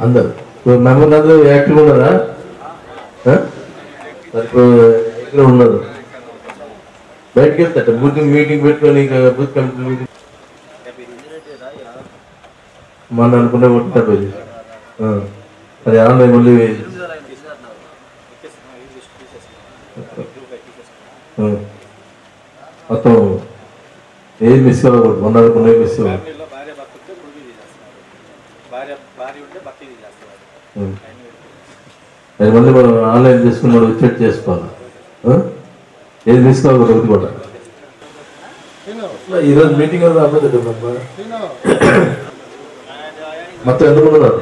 అందరు ఇప్పుడు మెంబర్లు అందరూ యాక్టివ్ ఉన్నారా ఆ? మరి ఇప్పుడు ఇక్కడ ఉన్నారు బయటకు వెళ్తాట బూత్ మీటింగ్ పెట్టుకొని ఇంకా బూత్ కమిటీ మీటింగ్ మన అనుకునే కొట్టారు అది ఆ. అది ఆన్లైన్ మళ్ళీ ఆ. మొత్తం ఏది మిస్ కాకూడదు మొన్న అనుకునే మిస్ కాకూడదు ఫ్యామిలీలో భార్య భర్త ఉంటే కొడుకు తీసేస్తారు భార్య భార్య ఉంటే భర్త తీసేస్తారు ఉం. అది మళ్ళీ మనం ఆన్లైన్ చేసుకుని మనం వచ్చేట్టు చేసుకోవాలి ఆ? ఏది మిస్ కాకూడదు ఒకటి కూడా ఈరోజు మీటింగ్ అంతా అవ్వదు మొత్తం ఎంతమంది ఉన్నారు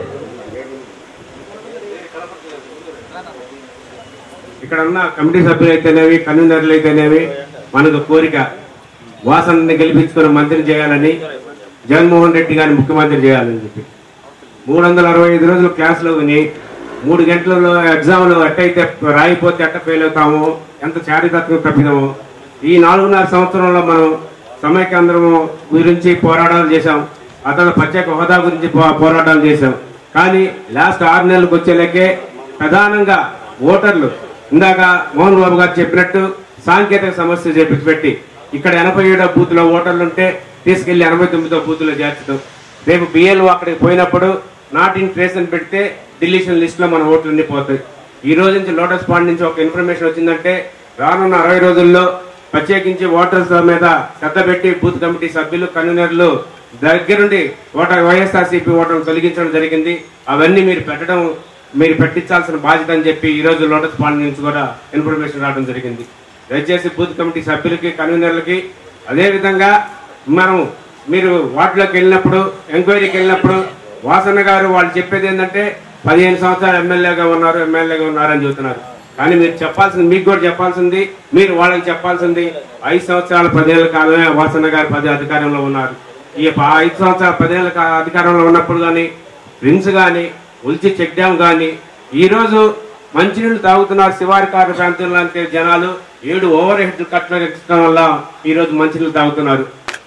ఇక్కడ ఉన్న కమిటీ సభ్యులు అయితేనేవి కన్వీనర్లు అయితేనేవి మనకు కోరిక వాసనని గెలిపించుకుని మంత్రి చేయాలని జగన్మోహన్ రెడ్డి గారిని ముఖ్యమంత్రి చేయాలని చెప్పి మూడు వందల అరవై ఐదు రోజులు క్లాసులో విని మూడు గంటలలో ఎగ్జామ్లో ఎట్టయితే రాయిపోతే ఎట్ట ఫెయిల్ అవుతామో ఎంత చారిత్రక తప్పిదమో ఈ నాలుగున్నర సంవత్సరంలో మనం సమైక్యాంధ్రము గురించి పోరాటాలు చేశాం అతను ప్రత్యేక హోదా గురించి పో- పోరాటాలు చేశాం కానీ లాస్ట్ ఆరు నెలలకు వచ్చేలకే ప్రధానంగా ఓటర్లు ఇందాక మోహన్ బాబు గారు చెప్పినట్టు సాంకేతిక సమస్య చెప్పి పెట్టి ఇక్కడ ఎనభై ఏడో బూత్ లో ఓటర్లు ఉంటే తీసుకెళ్లి ఎనభై తొమ్మిదో బూత్ లో చేర్చడం రేపు బిఎల్ఓ అక్కడికి పోయినప్పుడు నాట్ ఇన్ ట్రేస్ అని పెడితే డిలీషన్ లిస్ట్ లో మన ఓట్లన్నీ పోతాయి ఈ రోజు నుంచి లోటస్ పాండ్ నుంచి ఒక ఇన్ఫర్మేషన్ వచ్చిందంటే రానున్న అరవై రోజుల్లో ప్రత్యేకించి ఓటర్స్ మీద శ్రద్ధ పెట్టి బూత్ కమిటీ సభ్యులు కన్వీనర్లు దగ్గరుండి ఓటర్ వైఎస్ఆర్సీపీ ఓటర్లు తొలగించడం జరిగింది అవన్నీ మీరు పెట్టడం మీరు పెట్టించాల్సిన బాధ్యత అని చెప్పి ఈ రోజు లోటస్ పాండ్ నుంచి కూడా ఇన్ఫర్మేషన్ రావడం జరిగింది దయచేసి బూత్ కమిటీ సభ్యులకి కన్వీనర్లకి అదే విధంగా మనం మీరు వాటిలోకి వెళ్ళినప్పుడు ఎంక్వైరీకి వెళ్ళినప్పుడు వాసన్న గారు వాళ్ళు చెప్పేది ఏంటంటే పదిహేను సంవత్సరాలు ఎమ్మెల్యేగా ఉన్నారు ఎమ్మెల్యేగా ఉన్నారు అని చెబుతున్నారు కానీ మీరు చెప్పాల్సింది మీకు కూడా చెప్పాల్సింది మీరు వాళ్ళకి చెప్పాల్సింది ఐదు సంవత్సరాల పదేళ్ల కాలమే వాసన్న గారు పది అధికారంలో ఉన్నారు ఈ ప- ఐదు సంవత్సరాల పదేళ్ల కా- అధికారంలో ఉన్నప్పుడు కానీ రిమ్స్ కానీ ఉల్చి చెక్ డ్యామ్ కానీ ఈ రోజు మంచినీళ్లు తాగుతున్నారు శివారికారు ప్రాంతంలో అంటే జనాలు ఏడు ఓవర్ హెడ్ కట్టడం వల్ల ఈ రోజు మంచినీళ్ళు తాగుతున్నారు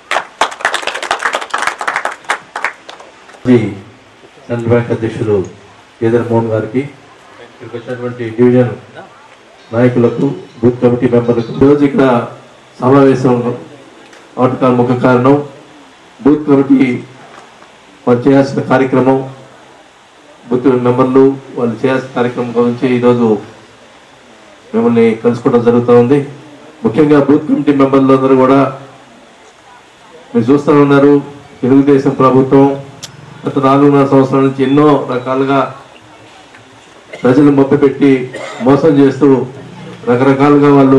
మాజీ సెంట్రల్ బ్యాంక్ అధ్యక్షులు కేదర్ మోహన్ గారికి ఇక్కడికి వచ్చినటువంటి డివిజన్ నాయకులకు బూత్ కమిటీ మెంబర్లకు ఈరోజు ఇక్కడ సమావేశం అవటం ముఖ్య కారణం బూత్ కమిటీ వాళ్ళు చేయాల్సిన కార్యక్రమం బూత్ మెంబర్లు వాళ్ళు చేయాల్సిన కార్యక్రమం గురించి ఈరోజు మిమ్మల్ని కలుసుకోవడం జరుగుతూ ఉంది ముఖ్యంగా బూత్ కమిటీ మెంబర్లు అందరూ కూడా మీరు చూస్తూ ఉన్నారు తెలుగుదేశం ప్రభుత్వం గత నాలుగున్నర సంవత్సరాల నుంచి ఎన్నో రకాలుగా ప్రజలు మొప్పపెట్టి మోసం చేస్తూ రకరకాలుగా వాళ్ళు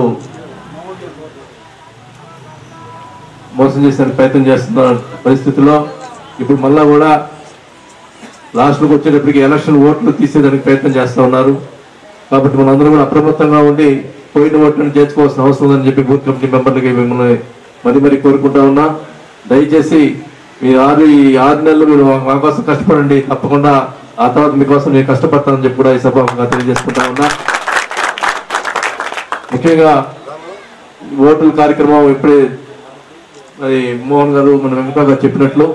మోసం చేసే ప్రయత్నం చేస్తున్న పరిస్థితిలో ఇప్పుడు మళ్ళా కూడా లాస్ట్కి వచ్చేటప్పటికి ఎలక్షన్ ఓట్లు తీసేదానికి ప్రయత్నం చేస్తూ ఉన్నారు కాబట్టి మనందరం కూడా అప్రమత్తంగా ఉండి పోయిన ఓట్లను చేర్చుకోవాల్సిన అవసరం ఉందని చెప్పి బూత్ కమిటీ మెంబర్లకి మిమ్మల్ని మరి మరి కోరుకుంటా ఉన్నా దయచేసి మీ ఆరు ఈ ఆరు నెలలు మీరు మా కోసం కష్టపడండి తప్పకుండా ఆ తర్వాత మీకోసం నేను కష్టపడతానని చెప్పి కూడా ఈ సభగా తెలియజేసుకుంటా ఉన్నా ముఖ్యంగా ఓటుల కార్యక్రమం ఇప్పుడే మరి మోహన్ గారు మన వెంకట గారు చెప్పినట్లు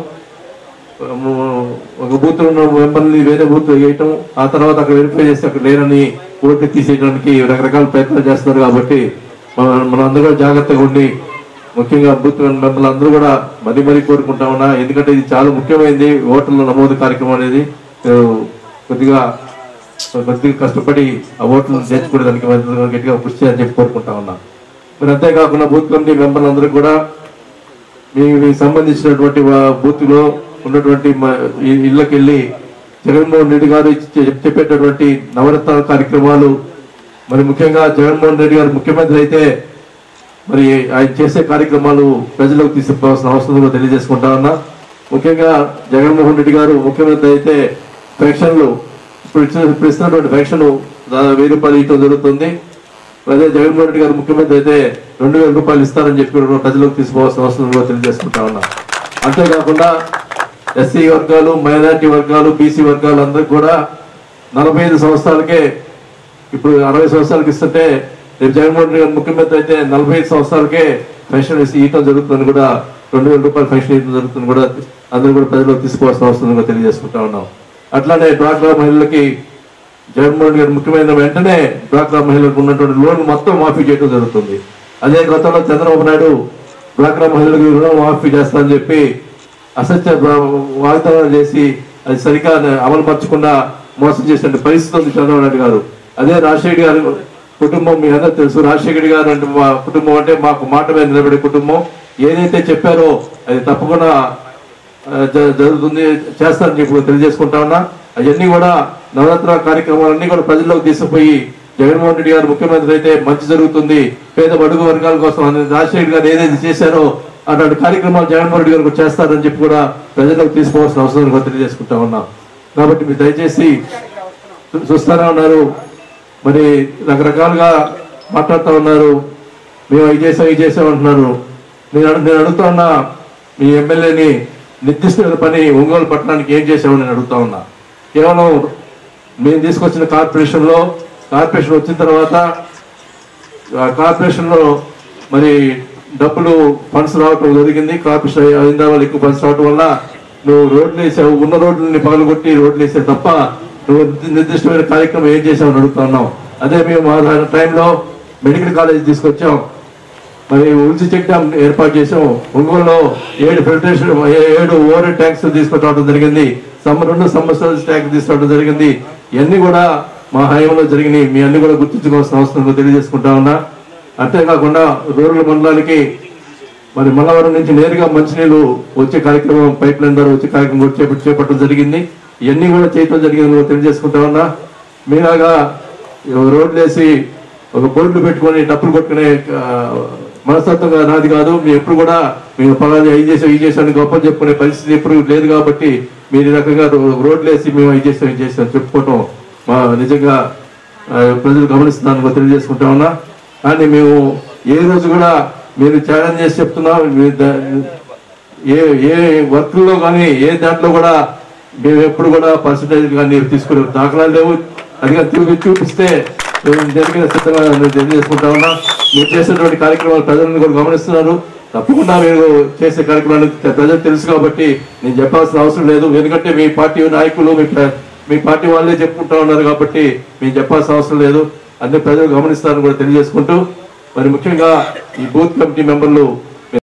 ఒక బూత్ ఉన్న మెంబర్ని వేరే బూత్ వేయటం ఆ తర్వాత అక్కడ వెరిఫై చేసి అక్కడ లేరని ఓట్లు తీసేయడానికి రకరకాల ప్రయత్నాలు చేస్తున్నారు కాబట్టి మన మనం అందరూ కూడా జాగ్రత్తగా ఉండి ముఖ్యంగా బూత్ మెంబర్లు అందరూ కూడా మరీ మరీ కోరుకుంటా ఉన్నా ఎందుకంటే ఇది చాలా ముఖ్యమైనది ఓటర్ల నమోదు కార్యక్రమం అనేది ఆ, కొద్దిగా కొద్దిగా కష్టపడి ఆ ఓట్లను చేర్చుకునేదానికి మనం గట్టిగా కృషి చేయాలని చెప్పి కోరుకుంటా ఉన్నా మరి అంతేకాకుండా బూత్ కమిటీ మెంబర్లు అందరూ కూడా మీ మీకు సంబంధించినటువంటి వా- బూత్ లో ఉన్నటువంటి మ- ఈ ఇళ్ళకి వెళ్ళి జగన్మోహన్ రెడ్డి గారు ఇచ్చే- చెప్పేటటువంటి నవరత్నాల కార్యక్రమాలు మరి ముఖ్యంగా జగన్మోహన్ రెడ్డి గారు ముఖ్యమంత్రి అయితే మరి ఆయన చేసే కార్యక్రమాలు ప్రజలకు తీసుకుపోవాల్సిన అవసరం ఉందో తెలియజేసుకుంటా ఉన్నా ముఖ్యంగా జగన్మోహన్ రెడ్డి గారు ముఖ్యమంత్రి అయితే పెన్షన్లు ఇప్పుడు ఇచ్చిన ఇప్పుడు ఇస్తున్నటువంటి పెన్షన్ దాదాపు వెయ్యి రూపాయలు ఇవ్వడం జరుగుతుంది అదే జగన్మోహన్ రెడ్డి గారు ముఖ్యమంత్రి అయితే రెండు వేల రూపాయలు ఇస్తారని చెప్పి కూడా ప్రజలకు తీసుకోవాల్సిన అవసరం కూడా తెలియజేసుకుంటా ఉన్నా అంతేకాకుండా ఎస్సీ వర్గాలు మైనారిటీ వర్గాలు బీసీ వర్గాలు అందరికి కూడా నలభై ఐదు సంవత్సరాలకే ఇప్పుడు అరవై సంవత్సరాలకి ఇస్తుంటే రేపు జగన్మోహన్ రెడ్డి గారు ముఖ్యమంత్రి అయితే నలభై ఐదు సంవత్సరాలకే పెన్షన్ వేసి ఇవ్వడం జరుగుతుందని కూడా రెండు వేల రూపాయలు పెన్షన్ ఇవ్వడం జరుగుతుంది కూడా అందరూ కూడా ప్రజలకు తీసుకోవాల్సిన అవసరం కూడా తెలియజేసుకుంటా ఉన్నాం అట్లానే డ్వాక్రా మహిళలకి జగన్మోహన్ గారు ముఖ్యమైన వెంటనే డ్వాక్రా మహిళలకు ఉన్నటువంటి లోన్ మొత్తం మాఫీ చేయడం జరుగుతుంది అదే గతంలో చంద్రబాబు నాయుడు డ్వాక్రా మహిళలకు రుణం మాఫీ చేస్తానని చెప్పి అసత్య వాగ్దానాలు చేసి అది సరిగా అమలుపరచకుండా మోసం చేసిన పరిస్థితి ఉంది చంద్రబాబు నాయుడు గారు అదే రాజశేఖర్ గారు కుటుంబం మీ అందరూ తెలుసు రాజశేఖర్ గారు అంటే మా కుటుంబం అంటే మాకు మాట మీద నిలబడే కుటుంబం ఏదైతే చెప్పారో అది తప్పకుండా ఆ, జ- జరుగుతుంది చేస్తారని చెప్పి తెలియజేసుకుంటా ఉన్నా అవన్నీ కూడా నవరాత్ర కార్యక్రమాలన్నీ కూడా ప్రజల్లోకి తీసుకుపోయి జగన్మోహన్ రెడ్డి గారు ముఖ్యమంత్రి అయితే మంచి జరుగుతుంది పేద బడుగు వర్గాల కోసం అని రాజశేఖర్ గారు ఏదైతే చేశారో అటువంటి కార్యక్రమాలు జగన్మోహన్ రెడ్డి గారు చేస్తారని చెప్పి కూడా ప్రజల్లోకి తీసుకోవాల్సిన అవసరం కూడా తెలియజేసుకుంటా ఉన్నాం కాబట్టి మీరు దయచేసి చూ- చూస్తానే ఉన్నారు మరి రకరకాలుగా మాట్లాడుతూ ఉన్నారు మేము అవి చేసాం ఇది చేసాం అంటున్నారు నేను అడు- నేను అడుగుతా ఉన్నా మీ ఎమ్మెల్యేని నిర్దిష్టమైన పని ఒంగోలు పట్టణానికి ఏం చేసామని నేను అడుగుతా ఉన్నా కేవలం మేము తీసుకొచ్చిన కార్పొరేషన్లో కార్పొరేషన్ వచ్చిన తర్వాత ఆ కార్పొరేషన్లో మరి డబ్బులు ఫండ్స్ రావటం జరిగింది కార్పొరేషన్ అయిన వాళ్ళు ఎక్కువ ఫండ్స్ రావటం వల్ల నువ్వు రోడ్లు వేసావు ఉన్న రోడ్లని పగలగొట్టి రోడ్లు వేసావు తప్ప నువ్వు నిర్దిష్టమైన కార్యక్రమం ఏం చేసావు అడుగుతా ఉన్నావు అదే మేము ఆ టైంలో మెడికల్ కాలేజ్ తీసుకొచ్చాం మరి ఉల్చి చెక్ డ్యామ్ ఏర్పాటు చేసాం ఒంగోలులో ఏడు ఫిల్టరేషన్ ఏడు ఓవర్ ట్యాంక్స్ తీసుకురావడం జరిగింది సమ్మ రెండు సంవత్సరాల ట్యాంక్ తీసుకురావడం జరిగింది ఇవన్నీ కూడా మా హయాంలో జరిగినాయి మీ అన్ని కూడా గుర్తుంచుకోవాల్సిన అవసరం ఉందో తెలియజేసుకుంటా ఉన్నా అంతేకాకుండా రూరల్ మండలానికి మరి మల్లవరం నుంచి నేరుగా మంచినీళ్ళు వచ్చే కార్యక్రమం పైప్ లైన్ ద్వారా వచ్చే కార్యక్రమం కూడా చేపట్టి చేపట్టడం జరిగింది ఇవన్నీ కూడా చేయటం జరిగింది కూడా తెలియజేసుకుంటా ఉన్నా మీలాగా రోడ్లు వేసి ఒక బోర్డులు పెట్టుకొని డప్పులు కొట్టుకునే ఆ, మనస్తత్వం నాది కాదు మీరు ఎప్పుడు కూడా మీరు పలానా ఇది చేసాం ఇది చేసాం అని గొప్ప చెప్పుకునే పరిస్థితి ఎప్పుడు లేదు కాబట్టి మీరు ఈ రకంగా రో- రోడ్లు వేసి మేము ఇది చేసాం ఇది చేసాం చెప్పుకోవటం మా నిజంగా ఆ, ప్రజలు గమనిస్తున్నాను కూడా తెలియజేసుకుంటా ఉన్నా కానీ మేము ఏ రోజు కూడా మీరు ఛాలెంజ్ చేసి చెప్తున్నాం మీరు దా- ఏ ఏ వర్క్లో కానీ ఏ దాంట్లో కూడా మేము ఎప్పుడు కూడా పర్సంటేజ్ కానీ తీసుకునే దాఖలాలు లేవు అది కానీ చూపి చూపిస్తే మేము జరిగిన సిద్ధంగా నేను తెలియజేసుకుంటా ఉన్నా మీరు చేసేటువంటి కార్యక్రమాలు ప్రజలను కూడా గమనిస్తున్నారు తప్పకుండా మీరు చేసే కార్యక్రమాలు ప్రజలు తెలుసు కాబట్టి నేను చెప్పాల్సిన అవసరం లేదు ఎందుకంటే మీ పార్టీ నాయకులు మీ ప్ర- మీ పార్టీ వాళ్ళే చెప్పుకుంటా ఉన్నారు కాబట్టి మేము చెప్పాల్సిన అవసరం లేదు అన్ని ప్రజలు గమనిస్తారని కూడా తెలియజేసుకుంటూ మరి ముఖ్యంగా ఈ బూత్ కమిటీ మెంబర్లు